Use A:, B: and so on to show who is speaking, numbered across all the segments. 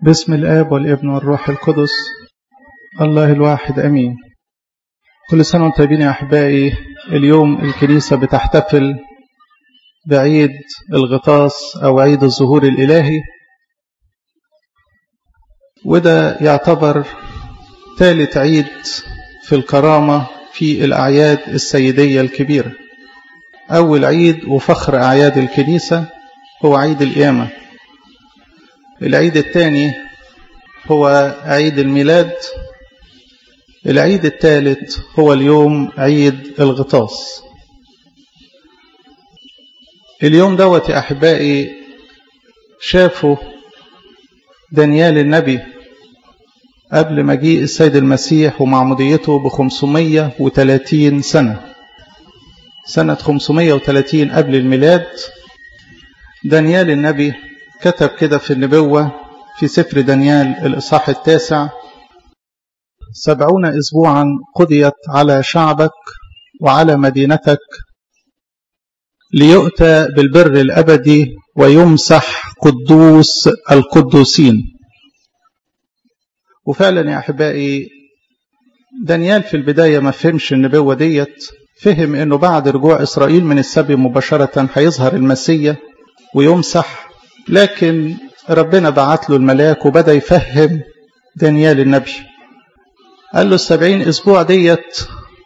A: باسم الآب والابن والروح القدس الله الواحد أمين كل سنة وانتم طيبين يا أحبائي اليوم الكنيسة بتحتفل بعيد الغطاس أو عيد الظهور الإلهي وده يعتبر ثالث عيد في الكرامة في الأعياد السيدية الكبيرة أول عيد وفخر أعياد الكنيسة هو عيد القيامة العيد الثاني هو عيد الميلاد العيد الثالث هو اليوم عيد الغطاس اليوم دوت يا أحبائي شافوا دانيال النبي قبل مجيء السيد المسيح ومعموديته بخمسمية وثلاثين سنة سنة 530 قبل الميلاد دانيال النبي كتب كده في النبوة في سفر دانيال الإصحاح التاسع سبعون أسبوعا قضيت على شعبك وعلى مدينتك ليؤتى بالبر الأبدي ويمسح قدوس القدوسين وفعلا يا أحبائي دانيال في البداية ما فهمش النبوة ديت فهم أنه بعد رجوع إسرائيل من السبي مباشرة هيظهر المسيح ويمسح لكن ربنا بعت له الملاك وبدأ يفهم دانيال النبي قال له السبعين أسبوع ديت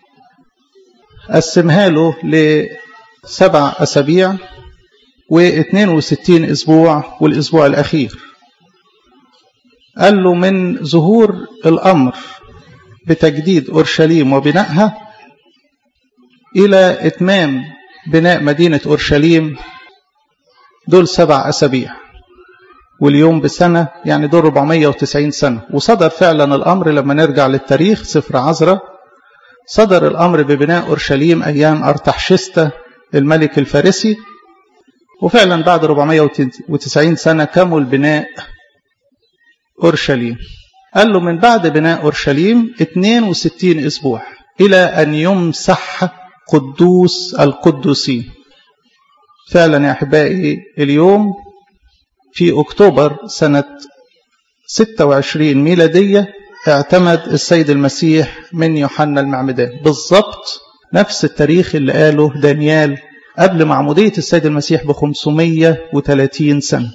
A: قسمها له لسبع أسابيع واثنين وستين أسبوع والأسبوع الأخير قال له من ظهور الأمر بتجديد أورشليم وبنائها إلى إتمام بناء مدينة أورشليم دول سبع أسابيع واليوم بسنة يعني دول 490 سنة وصدر فعلا الأمر لما نرجع للتاريخ سفر عزرة صدر الأمر ببناء أورشليم أيام أرتحشستة الملك الفارسي وفعلا بعد 490 سنة كمل بناء أورشليم قال له من بعد بناء أورشليم 62 أسبوع إلى أن يمسح قدوس القدوسين فعلا يا أحبائي اليوم في أكتوبر سنة 26 ميلادية اعتمد السيد المسيح من يوحنا المعمدان بالضبط نفس التاريخ اللي قاله دانيال قبل معمودية السيد المسيح ب 530 سنة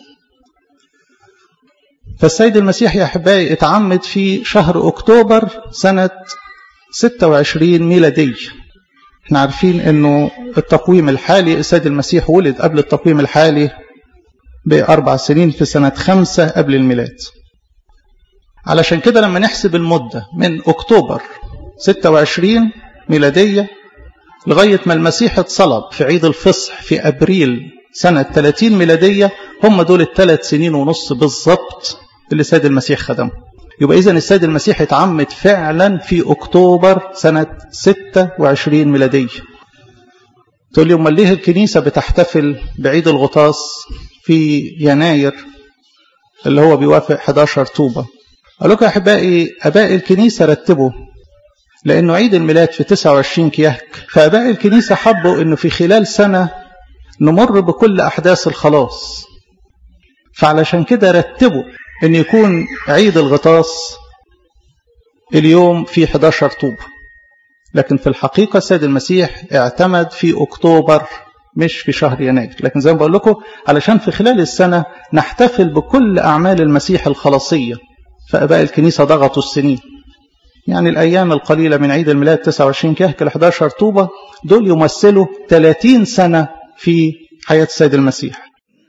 A: فالسيد المسيح يا أحبائي اتعمد في شهر أكتوبر سنة 26 ميلادية احنا عارفين انه التقويم الحالي السيد المسيح ولد قبل التقويم الحالي بأربع سنين في سنة خمسة قبل الميلاد علشان كده لما نحسب المدة من أكتوبر 26 ميلادية لغاية ما المسيح اتصلب في عيد الفصح في أبريل سنة 30 ميلادية هم دول الثلاث سنين ونص بالضبط اللي السيد المسيح خدمه يبقى إذا السيد المسيح اتعمد فعلا في أكتوبر سنة 26 ميلادية تقول لي أمال ليه الكنيسة بتحتفل بعيد الغطاس في يناير اللي هو بيوافق 11 طوبة قال لكم يا أحبائي أباء الكنيسة رتبوا لأنه عيد الميلاد في 29 كيهك فأباء الكنيسة حبوا أنه في خلال سنة نمر بكل أحداث الخلاص فعلشان كده رتبوا أن يكون عيد الغطاس اليوم في 11 طوبة لكن في الحقيقة السيد المسيح اعتمد في أكتوبر مش في شهر يناير لكن زي ما بقول لكم علشان في خلال السنة نحتفل بكل أعمال المسيح الخلاصية فأباء الكنيسة ضغطوا السنين يعني الأيام القليلة من عيد الميلاد 29 كهك ل 11 طوبة دول يمثلوا 30 سنة في حياة السيد المسيح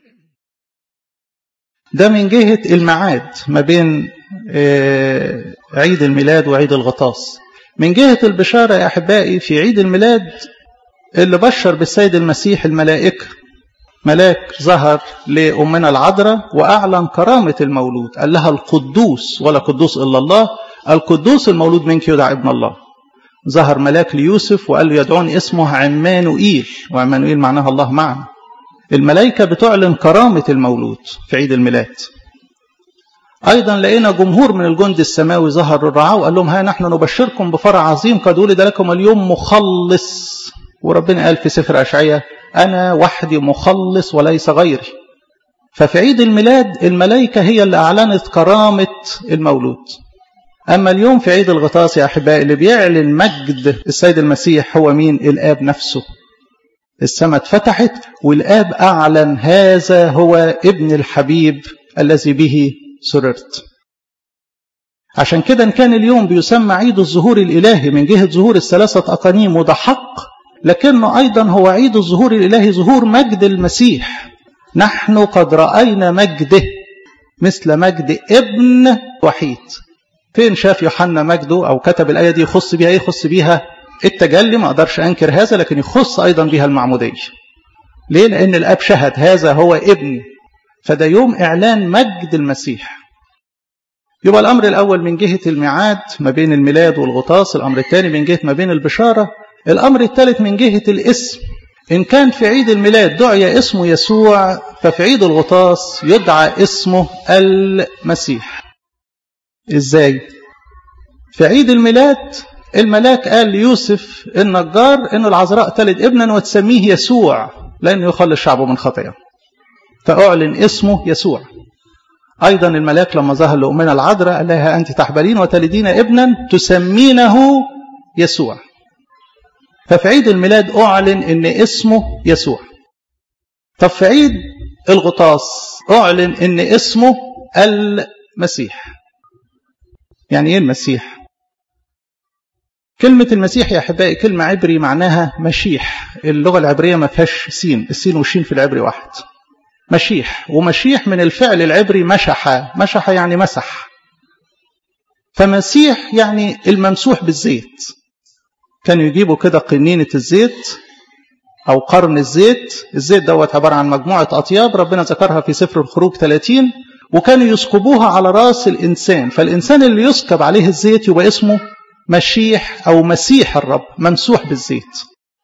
A: ده من جهة الميعاد ما بين عيد الميلاد وعيد الغطاس من جهة البشارة يا أحبائي في عيد الميلاد اللي بشر بالسيد المسيح الملائكة ملاك ظهر لأمنا العذراء وأعلن كرامة المولود قال لها القدوس ولا قدوس إلا الله القدوس المولود منك يدعى ابن الله ظهر ملاك ليوسف وقال له يدعون اسمه عمانوئيل وعمانوئيل معناها الله معنا الملائكة بتعلن كرامة المولود في عيد الميلاد أيضا لقينا جمهور من الجند السماوي ظهر الرعاة وقال لهم ها نحن نبشركم بفرع عظيم قد ولد لكم اليوم مخلص وربنا قال في سفر أشعية أنا وحدي مخلص وليس غيري ففي عيد الميلاد الملائكة هي اللي أعلنت كرامة المولود أما اليوم في عيد الغطاس يا أحبائي اللي بيعلن مجد السيد المسيح هو مين الآب نفسه السماء اتفتحت والآب أعلن هذا هو ابن الحبيب الذي به سررت عشان كده إن كان اليوم بيسمى عيد الظهور الإلهي من جهة ظهور الثلاثة أقانيم وده حق لكنه أيضا هو عيد الظهور الإلهي ظهور مجد المسيح نحن قد رأينا مجده مثل مجد ابن وحيد فين شاف يوحنا مجده أو كتب الآية دي يخص بها إيه يخص بيها التجلي ما أقدرش أنكر هذا لكن يخص أيضا بها المعمودية ليه لأن الأب شهد هذا هو ابني فده يوم إعلان مجد المسيح يبقى الأمر الأول من جهة الميعاد ما بين الميلاد والغطاس الأمر الثاني من جهة ما بين البشارة الأمر الثالث من جهة الاسم إن كان في عيد الميلاد دعي اسمه يسوع ففي عيد الغطاس يدعى اسمه المسيح إزاي؟ في عيد الميلاد الملاك قال ليوسف النجار إن العذراء تلد ابنا وتسميه يسوع لأنه يخلص شعبه من خطيه فأعلن اسمه يسوع أيضا الملاك لما ظهر لأمنا العذراء قال لها أنت تحبلين وتلدين ابنا تسمينه يسوع ففي عيد الميلاد أعلن أن اسمه يسوع طب في عيد الغطاس أعلن أن اسمه المسيح يعني إيه المسيح كلمة المسيح يا أحبائي كلمة عبري معناها مشيح اللغة العبرية ما فيهاش سين السين والشين في العبري واحد مشيح ومشيح من الفعل العبري مشح مشح يعني مسح فمسيح يعني الممسوح بالزيت كانوا يجيبوا كده قنينة الزيت أو قرن الزيت الزيت دوت عبارة عن مجموعة أطياب ربنا ذكرها في سفر الخروج 30 وكانوا يسكبوها على راس الإنسان فالإنسان اللي يسكب عليه الزيت يبقى اسمه مشيح أو مسيح الرب ممسوح بالزيت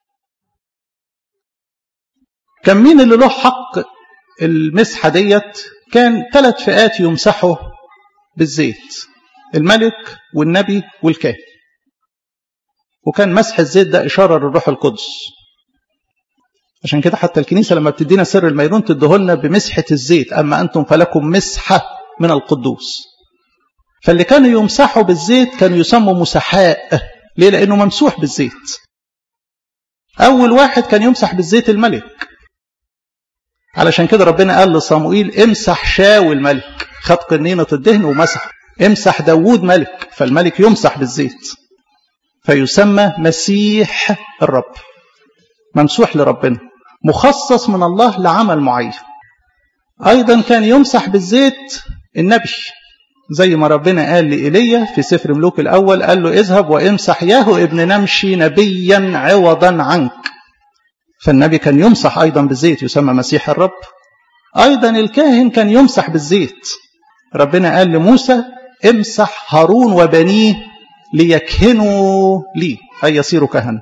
A: كان مين اللي له حق المسحة ديت كان ثلاث فئات يمسحوا بالزيت الملك والنبي والكاهن وكان مسح الزيت ده إشارة للروح القدس عشان كده حتى الكنيسة لما بتدينا سر الميرون تدهولنا بمسحة الزيت أما أنتم فلكم مسحة من القدوس فاللي كانوا يمسحوا بالزيت كانوا يسموا مسحاء ليه لأنه ممسوح بالزيت أول واحد كان يمسح بالزيت الملك علشان كده ربنا قال لصموئيل امسح شاول ملك خد قنينة الدهن ومسح امسح داوود ملك فالملك يمسح بالزيت فيسمى مسيح الرب ممسوح لربنا مخصص من الله لعمل معين أيضا كان يمسح بالزيت النبي زي ما ربنا قال لإيليا في سفر ملوك الأول قال له اذهب وامسح ياهو ابن نمشي نبيا عوضا عنك فالنبي كان يمسح أيضا بالزيت يسمى مسيح الرب أيضا الكاهن كان يمسح بالزيت ربنا قال لموسى امسح هارون وبنيه ليكهنوا لي أي يصيروا كهنة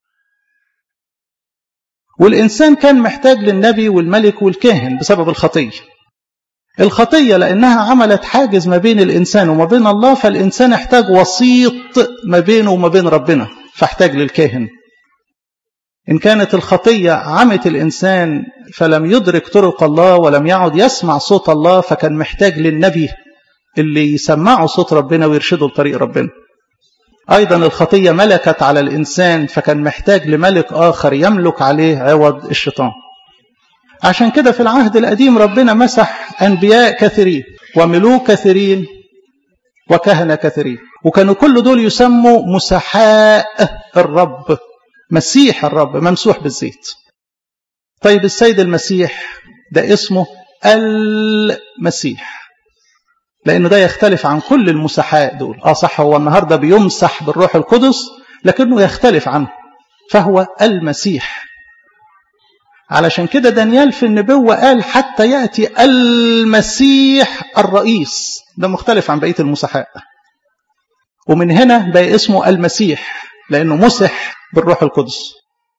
A: والإنسان كان محتاج للنبي والملك والكاهن بسبب الخطية الخطية لأنها عملت حاجز ما بين الإنسان وما بين الله فالإنسان احتاج وسيط ما بينه وما بين ربنا فاحتاج للكاهن إن كانت الخطية عمت الإنسان فلم يدرك طرق الله ولم يعد يسمع صوت الله فكان محتاج للنبي اللي يسمعه صوت ربنا ويرشده لطريق ربنا أيضا الخطية ملكت على الإنسان فكان محتاج لملك آخر يملك عليه عوض الشيطان عشان كده في العهد القديم ربنا مسح أنبياء كثيرين وملوك كثيرين وكهنة كثيرين وكانوا كل دول يسموا مسحاء الرب مسيح الرب ممسوح بالزيت طيب السيد المسيح ده اسمه المسيح لأنه ده يختلف عن كل المسحاء دول آه صح هو النهاردة بيمسح بالروح القدس لكنه يختلف عنه فهو المسيح علشان كده دانيال في النبوة قال حتى يأتي المسيح الرئيس ده مختلف عن بقية المسحاء ومن هنا بقى اسمه المسيح لأنه مسح بالروح القدس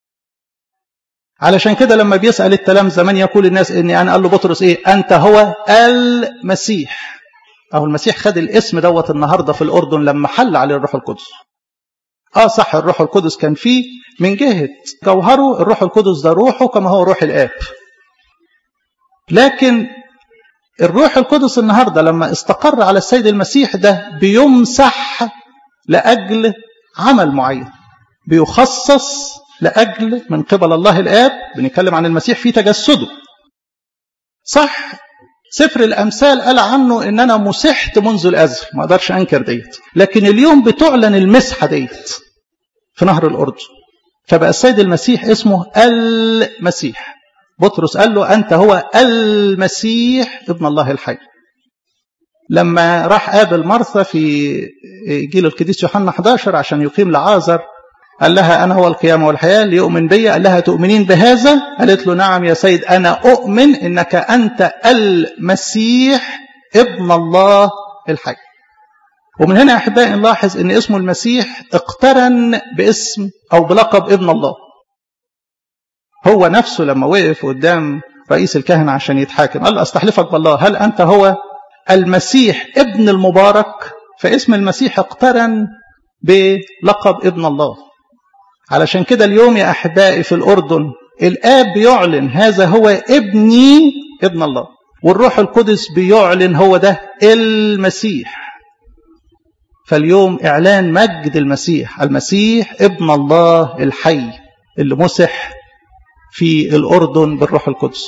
A: علشان كده لما بيسأل التلام زمان يقول الناس إني أنا قال له بطرس إيه أنت هو المسيح أو المسيح خد الاسم دوت النهاردة في الأردن لما حل عليه الروح القدس آه صح الروح القدس كان فيه من جهة جوهره الروح القدس ده روحه كما هو روح الآب لكن الروح القدس النهاردة لما استقر على السيد المسيح ده بيمسح لأجل عمل معين بيخصص لأجل من قبل الله الآب بنتكلم عن المسيح في تجسده صح سفر الأمثال قال عنه إن أنا مسحت منذ الأزل ما أقدرش أنكر ديت لكن اليوم بتعلن المسحة ديت في نهر الأردن فبقى السيد المسيح اسمه المسيح بطرس قال له أنت هو المسيح ابن الله الحي لما راح قابل مرثا في جيل القديس يوحنا 11 عشان يقيم لعازر قال لها أنا هو القيامة والحياة ليؤمن بي قال لها تؤمنين بهذا قالت له نعم يا سيد أنا أؤمن إنك أنت المسيح ابن الله الحي ومن هنا أحبائي نلاحظ أن اسمه المسيح اقترن باسم أو بلقب ابن الله هو نفسه لما وقف قدام رئيس الكهنة عشان يتحاكم قال له أستحلفك بالله هل أنت هو المسيح ابن المبارك فاسم المسيح اقترن بلقب ابن الله علشان كده اليوم يا أحبائي في الأردن الآب بيعلن هذا هو ابني ابن الله والروح القدس بيعلن هو ده المسيح فاليوم إعلان مجد المسيح المسيح ابن الله الحي اللي مسح في الأردن بالروح القدس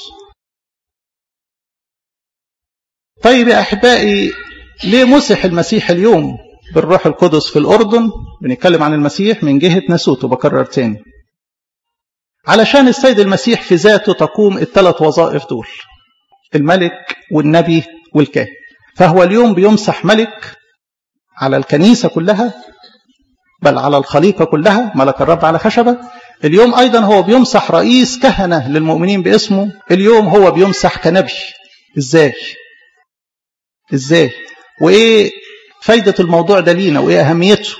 A: طيب يا أحبائي ليه مسح المسيح اليوم بالروح القدس في الأردن بنتكلم عن المسيح من جهة ناسوته بكرر تاني علشان السيد المسيح في ذاته تقوم الثلاث وظائف دول الملك والنبي والكاهن فهو اليوم بيمسح ملك على الكنيسة كلها بل على الخليقة كلها ملك الرب على خشبة اليوم أيضا هو بيمسح رئيس كهنة للمؤمنين باسمه اليوم هو بيمسح كنبي إزاي إزاي وإيه فايدة الموضوع ده لينا وإيه أهميته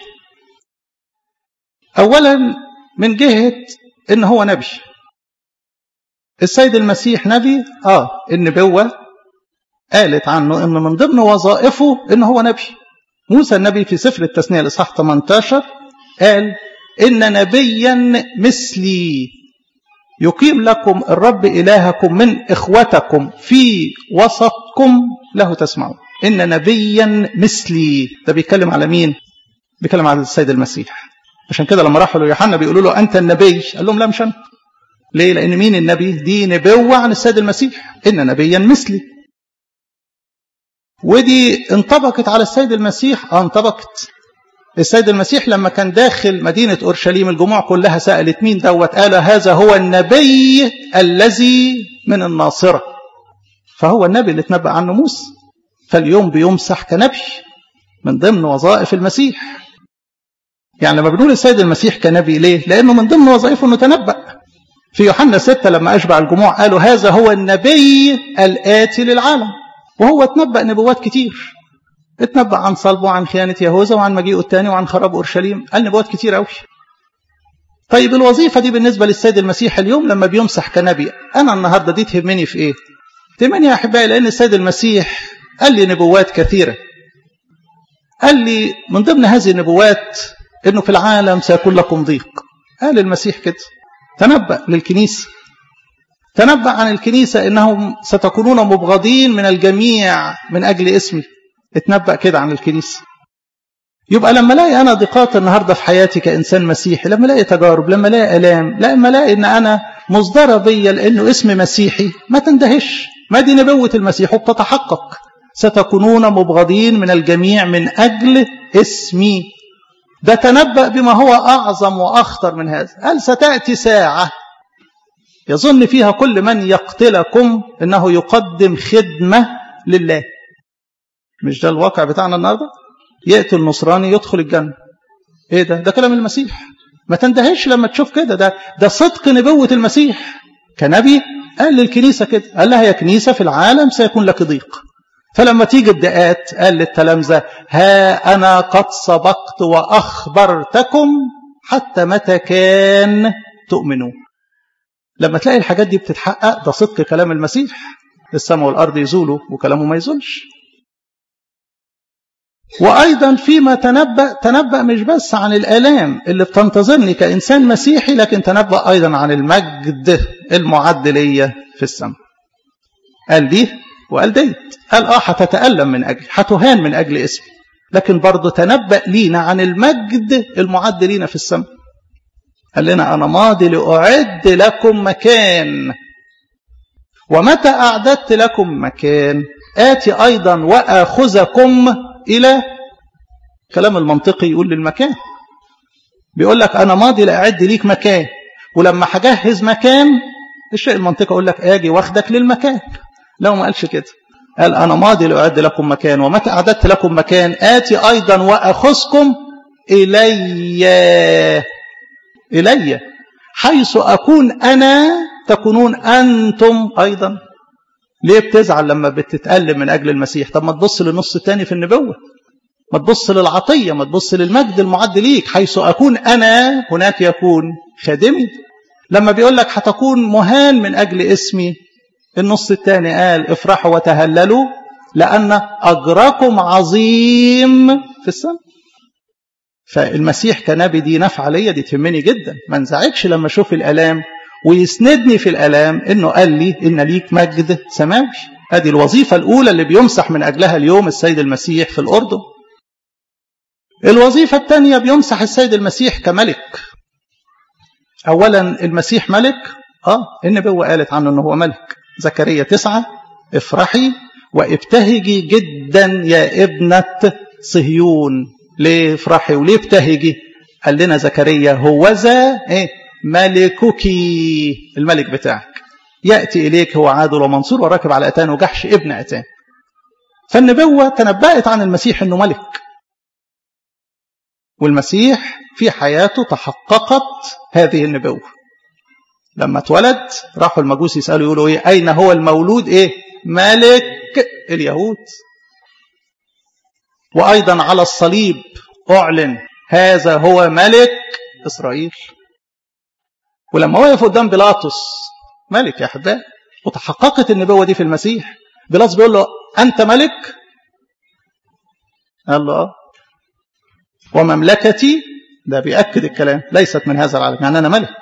A: أولا من جهة إن هو نبي السيد المسيح نبي آه النبوة قالت عنه إن من ضمن وظائفه إن هو نبي موسى النبي في سفر التثنية الإصحاح 18 قال إن نبيا مثلي يقيم لكم الرب إلهكم من إخوتكم في وسطكم له تسمعون إن نبيا مثلي ده بيتكلم على مين بيتكلم على السيد المسيح عشان كده لما راحوا ليوحنا بيقولوا له أنت النبي قال لهم لا مش أنا ليه لأن مين النبي دي نبوة عن السيد المسيح إن نبيا مثلي ودي انطبقت على السيد المسيح اه انطبقت السيد المسيح لما كان داخل مدينة أورشليم الجموع كلها سألت مين دوت قال هذا هو النبي الذي من الناصرة فهو النبي اللي تنبأ عنه موسى فاليوم بيمسح كنبي من ضمن وظائف المسيح يعني لما بنقول السيد المسيح كنبي ليه لأنه من ضمن وظائفه أنه تنبأ في يوحنا 6 لما أشبع الجموع قالوا هذا هو النبي الآتي للعالم وهو تنبأ نبوات كتير اتنبأ عن صلبه وعن خيانة يهوذا وعن مجيئه الثاني وعن خراب أورشليم قال نبوات كتير قوي طيب الوظيفة دي بالنسبة للسيد المسيح اليوم لما بيمسح كنبي أنا النهاردة دي تهمني في إيه تهمني يا أحبائي لأن السيد المسيح قال لي نبوات كثيرة قال لي من ضمن هذه النبوات أنه في العالم سيكون لكم ضيق قال المسيح كده تنبأ للكنيسة تنبأ عن الكنيسة إنهم ستكونون مبغضين من الجميع من أجل اسمي اتنبأ كده عن الكنيسة يبقى لما الاقي انا ضيقات النهارده في حياتي كانسان مسيحي لما الاقي تجارب لما الاقي الام لما الاقي ان انا مصدره بيا لانه اسم مسيحي ما تندهش ما دي نبوه المسيح وبتتحقق ستكونون مبغضين من الجميع من اجل اسمي ده تنبأ بما هو اعظم واخطر من هذا قال ستاتي ساعه يظن فيها كل من يقتلكم انه يقدم خدمه لله مش ده الواقع بتاعنا النهارده يقتل نصراني يدخل الجنه ايه ده ده كلام المسيح ما تندهش لما تشوف كده ده ده صدق نبوه المسيح كنبي قال للكنيسه كده قال لها يا كنيسه في العالم سيكون لك ضيق فلما تيجي الدقات قال للتلامذه ها انا قد سبقت واخبرتكم حتى متى كان تؤمنوا لما تلاقي الحاجات دي بتتحقق ده صدق كلام المسيح السماء والارض يزولوا وكلامه ما يزولش وأيضا فيما تنبأ تنبأ مش بس عن الآلام اللي بتنتظرني كإنسان مسيحي لكن تنبأ أيضا عن المجد المعد ليا في السماء قال دي وقال ديت قال اه هتتألم من أجلي هتهان من أجل اسمي لكن برضه تنبأ لينا عن المجد المعد لينا في السماء قال لنا أنا ماضي لأعد لكم مكان ومتى أعددت لكم مكان آتي أيضا وأخذكم إلى كلام المنطقي يقول للمكان بيقول لك أنا ماضي لأعد ليك مكان ولما هجهز مكان الشيء المنطقي يقول لك آجي واخدك للمكان لو ما قالش كده قال أنا ماضي لأعد لكم مكان ومتى أعددت لكم مكان آتي أيضا وأخذكم إلي إلي حيث أكون أنا تكونون أنتم أيضا ليه بتزعل لما بتتألم من أجل المسيح طب ما تبص للنص الثاني في النبوة ما تبص للعطية ما تبص للمجد المعد ليك حيث أكون أنا هناك يكون خادمي لما بيقول لك هتكون مهان من أجل اسمي النص الثاني قال افرحوا وتهللوا لأن أجركم عظيم في السماء فالمسيح كنبي دي نفع ليا دي تهمني جدا ما انزعجش لما اشوف الالام ويسندني في الالام انه قال لي ان ليك مجد سماوي ادي الوظيفه الاولى اللي بيمسح من اجلها اليوم السيد المسيح في الاردن الوظيفه الثانيه بيمسح السيد المسيح كملك اولا المسيح ملك اه النبوه قالت عنه انه هو ملك زكريا تسعة افرحي وابتهجي جدا يا ابنة صهيون ليه افرحي وليه ابتهجي قال لنا زكريا هوذا ايه ملكك الملك بتاعك يأتي إليك هو عادل ومنصور وراكب على أتان وجحش ابن أتان فالنبوة تنبأت عن المسيح أنه ملك والمسيح في حياته تحققت هذه النبوة لما اتولد راحوا المجوس يسألوا يقولوا ايه أين هو المولود ايه ملك اليهود وأيضا على الصليب أعلن هذا هو ملك إسرائيل ولما وقف قدام بيلاطس ملك يا أحبائي وتحققت النبوة دي في المسيح بيلاطس بيقول له أنت ملك قال له آه ومملكتي ده بيأكد الكلام ليست من هذا العالم يعني أنا ملك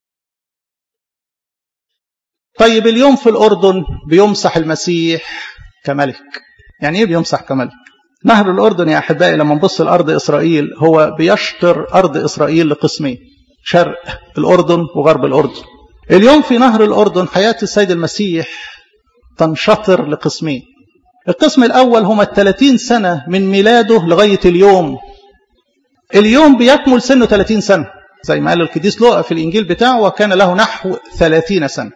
A: طيب اليوم في الأردن بيمسح المسيح كملك يعني إيه بيمسح كملك نهر الأردن يا أحبائي لما نبص لأرض إسرائيل هو بيشطر أرض إسرائيل لقسمين شرق الأردن وغرب الأردن اليوم في نهر الأردن حياة السيد المسيح تنشطر لقسمين القسم الأول هم الثلاثين سنة من ميلاده لغاية اليوم اليوم بيكمل سنه 30 سنة زي ما قال القديس لوقا في الإنجيل بتاعه وكان له نحو 30 سنة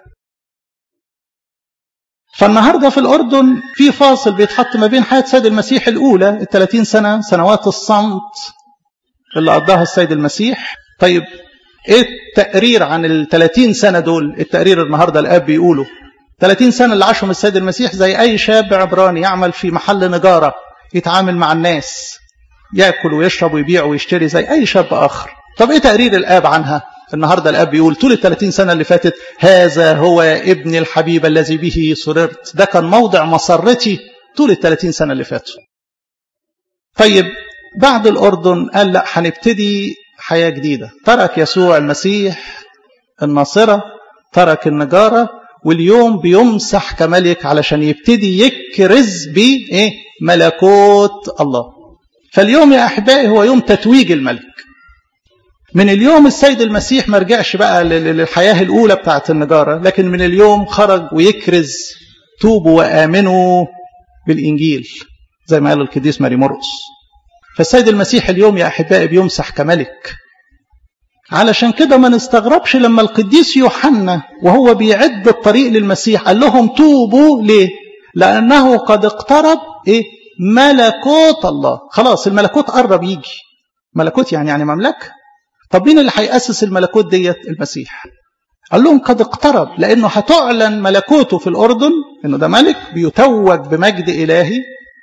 A: فالنهارده في الأردن في فاصل بيتحط ما بين حياة السيد المسيح الأولى ال 30 سنة سنوات الصمت اللي قضاها السيد المسيح طيب ايه التقرير عن ال 30 سنة دول التقرير النهارده الآب بيقوله 30 سنة اللي عاشهم السيد المسيح زي أي شاب عبراني يعمل في محل نجارة يتعامل مع الناس ياكل ويشرب ويبيع ويشتري زي أي شاب آخر طب ايه تقرير الآب عنها النهاردة الأب بيقول طول ال 30 سنة اللي فاتت هذا هو ابن الحبيب الذي به سررت ده كان موضع مسرتي طول ال 30 سنة اللي فاتوا طيب بعد الأردن قال لا هنبتدي حياة جديدة ترك يسوع المسيح الناصرة ترك النجارة واليوم بيمسح كملك علشان يبتدي يكرز بإيه ملكوت الله فاليوم يا أحبائي هو يوم تتويج الملك من اليوم السيد المسيح ما رجعش بقى للحياة الأولى بتاعت النجارة لكن من اليوم خرج ويكرز توبوا وآمنوا بالإنجيل زي ما قال القديس ماري مرقس فالسيد المسيح اليوم يا أحبائي بيمسح كملك علشان كده ما نستغربش لما القديس يوحنا وهو بيعد الطريق للمسيح قال لهم توبوا ليه لأنه قد اقترب إيه ملكوت الله خلاص الملكوت قرب يجي ملكوت يعني يعني مملكة طب مين اللي هيأسس الملكوت ديت المسيح قال لهم قد اقترب لأنه هتعلن ملكوته في الأردن إنه ده ملك بيتوج بمجد إلهي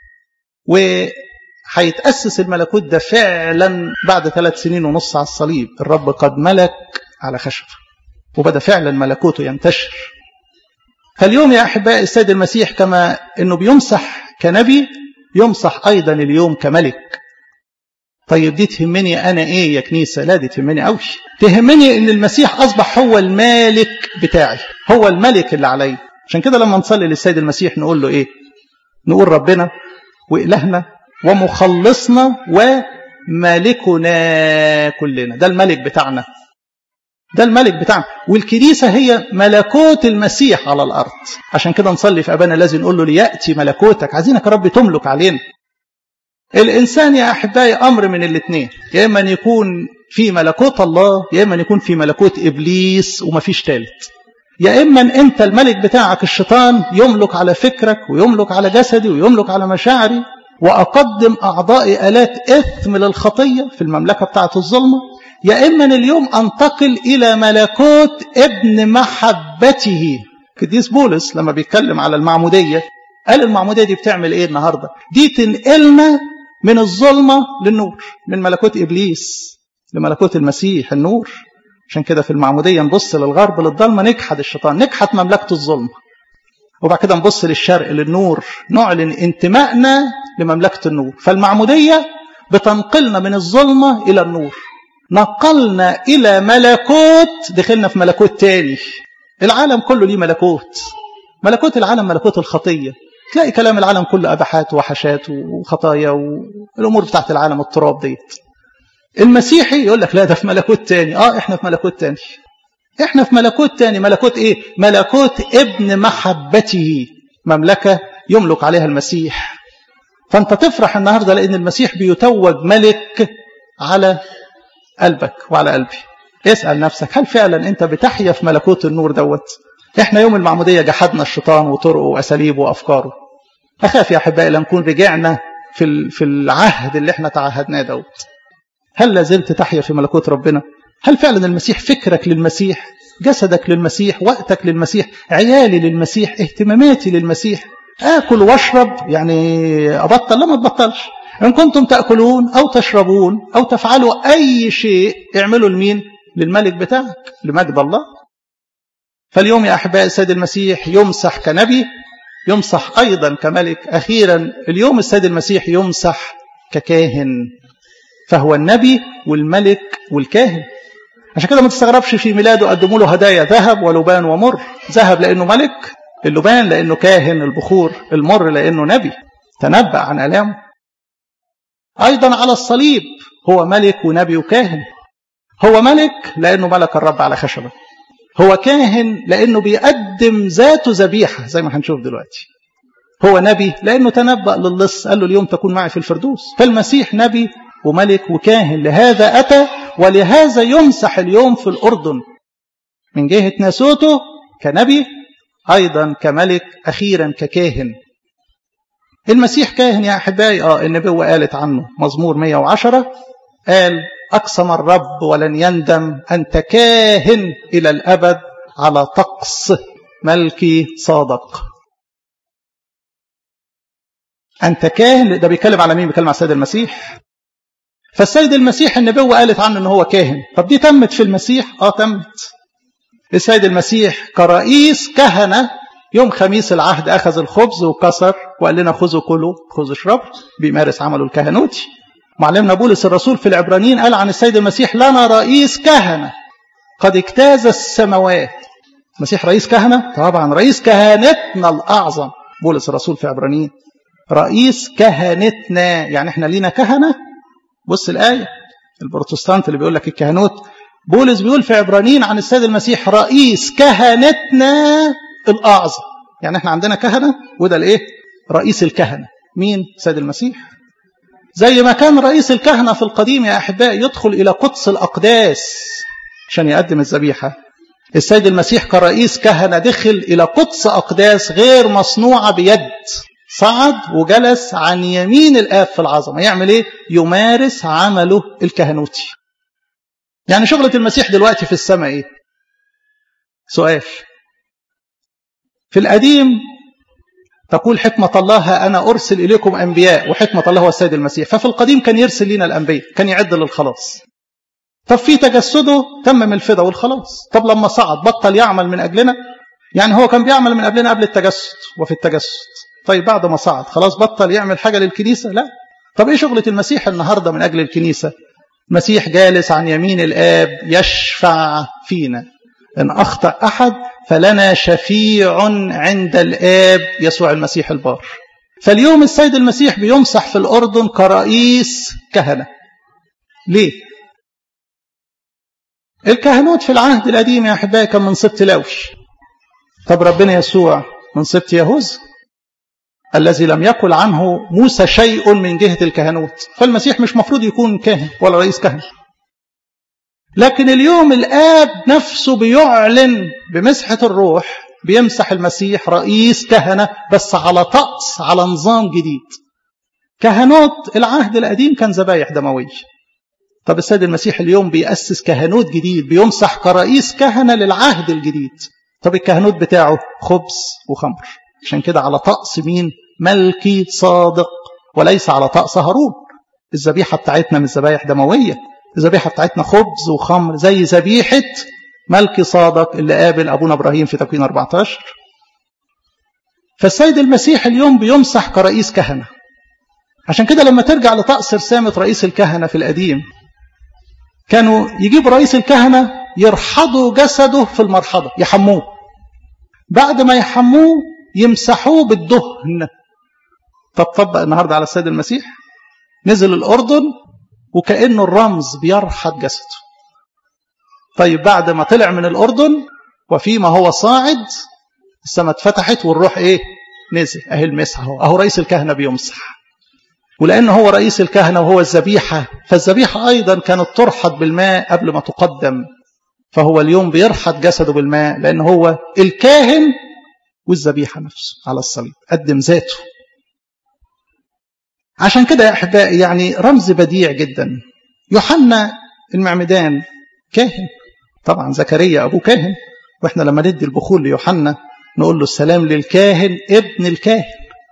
A: وهيتأسس الملكوت ده فعلا بعد ثلاث سنين ونص على الصليب الرب قد ملك على خشبه وبدأ فعلا ملكوته ينتشر فاليوم يا أحبائي السيد المسيح كما أنه بيمسح كنبي يمسح أيضا اليوم كملك طيب دي تهمني أنا إيه يا كنيسة لا دي تهمني أوي تهمني أن المسيح أصبح هو المالك بتاعي هو الملك اللي علي عشان كده لما نصلي للسيد المسيح نقول له ايه نقول ربنا وإلهنا ومخلصنا ومالكنا كلنا ده الملك بتاعنا ده الملك بتاعنا والكنيسة هي ملكوت المسيح على الأرض عشان كده نصلي في أبانا الذي نقول له ليأتي ملكوتك عايزينك يا رب تملك علينا الإنسان يا أحبائي أمر من الاثنين يا إما أن يكون في ملكوت الله يا إما أن يكون في ملكوت إبليس ومفيش ثالث يا إما أن أنت الملك بتاعك الشيطان يملك على فكرك ويملك على جسدي ويملك على مشاعري وأقدم أعضائي آلات إثم للخطية في المملكة بتاعة الظلمة يا إما أن اليوم أنتقل إلى ملكوت ابن محبته قديس بولس لما بيتكلم على المعمودية قال المعمودية دي بتعمل إيه النهاردة دي تنقلنا من الظلمة للنور من ملكوت إبليس لملكوت المسيح النور عشان كده في المعمودية نبص للغرب للضلمة نجحد الشيطان نجحد مملكة الظلمة وبعد كده نبص للشرق للنور نعلن انتمائنا لمملكة النور فالمعمودية بتنقلنا من الظلمة إلى النور نقلنا إلى ملكوت دخلنا في ملكوت تاني العالم كله ليه ملكوت ملكوت العالم ملكوت الخطية تلاقي كلام العالم كله أبحات وحشات وخطايا والأمور بتاعت العالم التراب ديت المسيحي يقول لك لا ده في ملكوت تاني اه احنا في ملكوت تاني احنا في ملكوت تاني ملكوت ايه ملكوت ابن محبته مملكة يملك عليها المسيح فانت تفرح النهاردة لان المسيح بيتوج ملك على قلبك وعلى قلبي اسأل نفسك هل فعلا انت بتحيا في ملكوت النور دوت احنا يوم المعمودية جحدنا الشيطان وطرقه واساليبه وافكاره اخاف يا احبائي لنكون رجعنا في في العهد اللي احنا تعهدناه دوت هل لازلت تحيا في ملكوت ربنا هل فعلا المسيح فكرك للمسيح جسدك للمسيح وقتك للمسيح عيالي للمسيح اهتماماتي للمسيح آكل واشرب يعني أبطل لا ما تبطلش إن كنتم تأكلون أو تشربون أو تفعلوا أي شيء اعملوا لمين للملك بتاعك لمجد الله فاليوم يا أحباء السيد المسيح يمسح كنبي يمسح أيضا كملك أخيرا اليوم السيد المسيح يمسح ككاهن فهو النبي والملك والكاهن عشان كده ما تستغربش في ميلاده قدموا له هدايا ذهب ولبان ومر ذهب لأنه ملك اللبان لأنه كاهن البخور المر لأنه نبي تنبأ عن ألامه أيضا على الصليب هو ملك ونبي وكاهن هو ملك لأنه ملك الرب على خشبة هو كاهن لأنه بيقدم ذاته ذبيحة زي ما هنشوف دلوقتي هو نبي لأنه تنبأ للص قال له اليوم تكون معي في الفردوس فالمسيح نبي وملك وكاهن لهذا أتى ولهذا يمسح اليوم في الأردن من جهة ناسوته كنبي أيضا كملك أخيرا ككاهن المسيح كاهن يا أحبائي آه النبوة قالت عنه مزمور 110 قال أقسم الرب ولن يندم أنت كاهن إلى الأبد على طقس ملكي صادق أنت كاهن ده بيتكلم على مين بيتكلم على السيد المسيح فالسيد المسيح النبوة قالت عنه أنه هو كاهن طب دي تمت في المسيح آه تمت السيد المسيح كرئيس كهنة يوم خميس العهد أخذ الخبز وكسر وقال لنا خذوا كلوا خذوا اشربوا بيمارس عمله الكهنوتي معلمنا بولس الرسول في العبرانيين قال عن السيد المسيح لنا رئيس كهنة قد اجتاز السماوات المسيح رئيس كهنة طبعا رئيس كهنتنا الأعظم بولس الرسول في عبرانيين رئيس كهنتنا يعني احنا لينا كهنة بص الآية البروتستانت اللي بيقول لك الكهنوت بولس بيقول في عبرانيين عن السيد المسيح رئيس كهنتنا الأعظم يعني احنا عندنا كهنة وده الايه رئيس الكهنة مين سيد المسيح زي ما كان رئيس الكهنة في القديم يا أحباء يدخل إلى قدس الأقداس عشان يقدم الذبيحة السيد المسيح كرئيس كهنة دخل إلى قدس أقداس غير مصنوعة بيد صعد وجلس عن يمين الآب في العظمة يعمل إيه؟ يمارس عمله الكهنوتي يعني شغلة المسيح دلوقتي في السماء إيه؟ سؤال في القديم تقول حكمة الله أنا أرسل إليكم أنبياء وحكمة الله هو السيد المسيح ففي القديم كان يرسل لنا الأنبياء كان يعد للخلاص طب في تجسده تمم الفدا والخلاص طب لما صعد بطل يعمل من أجلنا يعني هو كان بيعمل من قبلنا قبل التجسد وفي التجسد طيب بعد ما صعد خلاص بطل يعمل حاجة للكنيسة لا طب إيه شغلة المسيح النهاردة من أجل الكنيسة المسيح جالس عن يمين الآب يشفع فينا إن أخطأ أحد فلنا شفيع عند الآب يسوع المسيح البار فاليوم السيد المسيح بيمسح في الأردن كرئيس كهنة ليه؟ الكهنوت في العهد القديم يا أحبائي كان من سبط لاوي طب ربنا يسوع من سبط يهوذا الذي لم يقل عنه موسى شيء من جهة الكهنوت فالمسيح مش مفروض يكون كاهن ولا رئيس كهنة لكن اليوم الآب نفسه بيعلن بمسحة الروح بيمسح المسيح رئيس كهنة بس على طقس على نظام جديد كهنوت العهد القديم كان ذبايح دموية طب السيد المسيح اليوم بيأسس كهنوت جديد بيمسح كرئيس كهنة للعهد الجديد طب الكهنوت بتاعه خبز وخمر عشان كده على طقس مين ملكي صادق وليس على طقس هارون الذبيحة بتاعتنا مش ذبايح دموية الذبيحة بتاعتنا خبز وخمر زي ذبيحة ملكي صادق اللي قابل أبونا إبراهيم في تكوين 14 فالسيد المسيح اليوم بيمسح كرئيس كهنة عشان كده لما ترجع لطقس رسامة رئيس الكهنة في القديم كانوا يجيب رئيس الكهنة يرحضوا جسده في المرحضة يحموه بعد ما يحموه يمسحوه بالدهن تطبق النهاردة على السيد المسيح نزل الأردن وكأنه الرمز بيرحض جسده طيب بعد ما طلع من الأردن وفيما هو صاعد السماء اتفتحت والروح ايه نزل اهي المسح اهو اهو رئيس الكهنة بيمسح ولأن هو رئيس الكهنة وهو الذبيحة فالذبيحة أيضا كانت ترحض بالماء قبل ما تقدم فهو اليوم بيرحض جسده بالماء لأن هو الكاهن والذبيحة نفسه على الصليب قدم ذاته عشان كده يا أحبائي يعني رمز بديع جدا يوحنا المعمدان كاهن طبعا زكريا أبوه كاهن وإحنا لما ندي البخور ليوحنا نقول له السلام للكاهن ابن الكاهن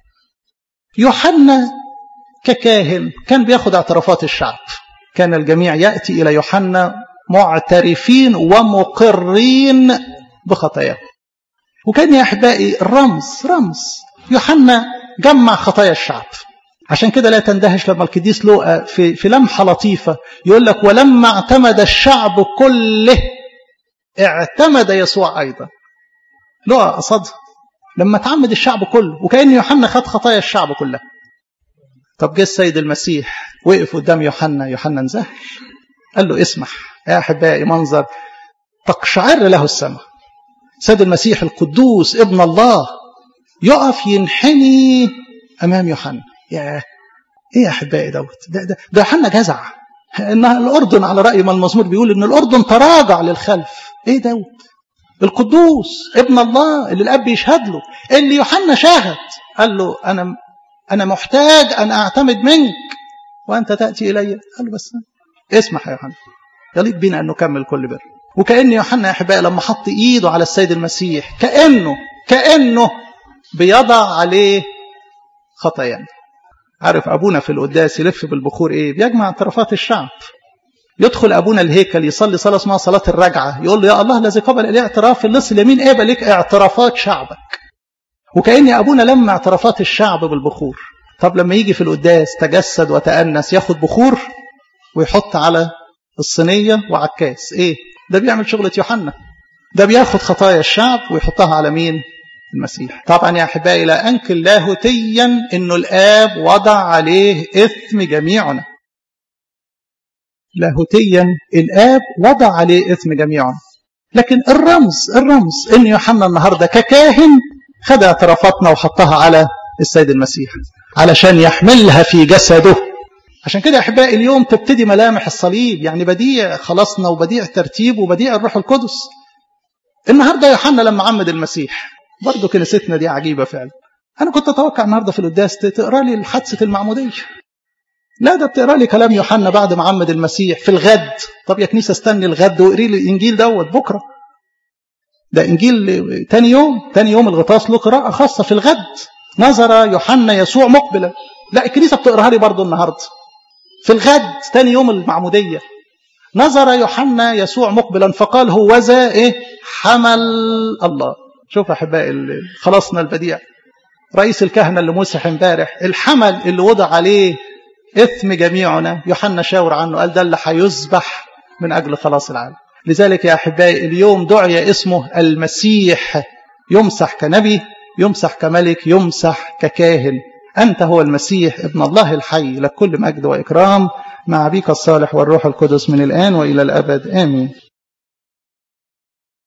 A: يوحنا ككاهن كان بياخد اعترافات الشعب كان الجميع يأتي إلى يوحنا معترفين ومقرين بخطاياهم وكان يا أحبائي الرمز رمز يوحنا جمع خطايا الشعب عشان كده لا تندهش لما القديس لوقا في, في لمحة لطيفة يقول لك ولما اعتمد الشعب كله اعتمد يسوع أيضا لوقا قصدها لما تعمد الشعب كله وكأن يوحنا خد خطايا الشعب كلها طب جه السيد المسيح وقف قدام يوحنا يوحنا انزهر قال له اسمح يا أحبائي منظر تقشعر له السماء سيد المسيح القدوس ابن الله يقف ينحني أمام يوحنا يا ايه يا احبائي دوت ده ده, ده يوحنا جزع ان الاردن على راي ما المزمور بيقول ان الاردن تراجع للخلف ايه دوت القدوس ابن الله اللي الاب يشهد له اللي يوحنا شاهد قال له انا انا محتاج ان اعتمد منك وانت تاتي الي قال له بس اسمح يا يوحنا يليق بينا ان نكمل كل بر وكان يوحنا يا احبائي لما حط ايده على السيد المسيح كانه كانه بيضع عليه خطايانا عارف أبونا في القداس يلف بالبخور إيه بيجمع اعترافات الشعب يدخل أبونا الهيكل يصلي صلاة اسمها صلاة الرجعة يقول له يا الله الذي قبل إليه اعتراف في اللص اليمين إيه لك اعترافات شعبك وكأن أبونا لما اعترافات الشعب بالبخور طب لما يجي في القداس تجسد وتأنس ياخد بخور ويحط على الصينية وعلى الكاس إيه ده بيعمل شغلة يوحنا ده بياخد خطايا الشعب ويحطها على مين المسيح طبعا يا أحبائي لا أنكر لاهوتيا أنه الآب وضع عليه إثم جميعنا لاهوتيا الآب وضع عليه إثم جميعنا لكن الرمز الرمز أن يوحنا النهاردة ككاهن خد اعترافاتنا وحطها على السيد المسيح علشان يحملها في جسده عشان كده يا أحبائي اليوم تبتدي ملامح الصليب يعني بديع خلاصنا وبديع ترتيب وبديع الروح القدس النهاردة يوحنا لما عمد المسيح برضه كنيستنا دي عجيبة فعلا أنا كنت أتوقع النهاردة في القداس تقرأ لي حادثة المعمودية لا ده بتقرأ لي كلام يوحنا بعد ما عمد المسيح في الغد طب يا كنيسة استني الغد واقري لي الإنجيل دوت بكرة ده إنجيل تاني يوم تاني يوم الغطاس له قراءة خاصة في الغد نظر يوحنا يسوع مقبلا لا الكنيسة بتقراها لي برضه النهاردة في الغد تاني يوم المعمودية نظر يوحنا يسوع مقبلا فقال هو ذا إيه حمل الله شوف أحبائي خلصنا البديع رئيس الكهنة اللي مسح امبارح الحمل اللي وضع عليه إثم جميعنا يوحنا شاور عنه قال ده اللي هيذبح من أجل خلاص العالم لذلك يا أحبائي اليوم دعي اسمه المسيح يمسح كنبي يمسح كملك يمسح ككاهن أنت هو المسيح ابن الله الحي لك كل مجد وإكرام مع بيك الصالح والروح القدس من الآن وإلى الأبد آمين